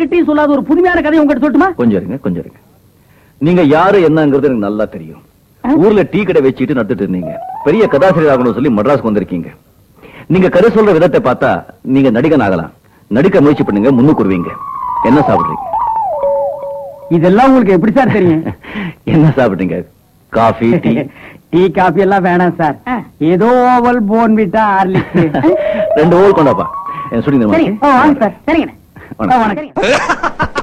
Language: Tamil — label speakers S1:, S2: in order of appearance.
S1: யாருகிட்டயும் சொல்லாத ஒரு புதுமையான கதையை உங்ககிட்ட சொல்லட்டுமா
S2: கொஞ்சம் இருங்க கொஞ்சம் இருங்க நீங்க யாரு என்னங்கிறது எனக்கு நல்லா தெரியும் ஊர்ல டீ கடை வச்சுட்டு நடத்திட்டு இருந்தீங்க பெரிய கதாசிரியர் ஆகணும்னு சொல்லி மட்ராஸ்க்கு வந்திருக்கீங்க நீங்க கதை சொல்ற விதத்தை பார்த்தா நீங்க நடிகன் ஆகலாம் நடிக்க முயற்சி பண்ணுங்க முன்னுக்கு வருவீங்க என்ன சாப்பிடுறீங்க
S1: இதெல்லாம் உங்களுக்கு எப்படி சார் தெரியும்
S2: என்ன சாப்பிடுறீங்க காஃபி டீ
S1: டீ காபி எல்லாம் வேணாம் சார் ஏதோ ஓவல் போன் விட்டா ஹார்லிக்ஸ்
S2: ரெண்டு ஓல் கொண்டாப்பா என் சுடி
S1: சரிங்க ஓ, வாங்க சார் சரிங்க
S2: வணக்கம்.
S1: வணக்கம்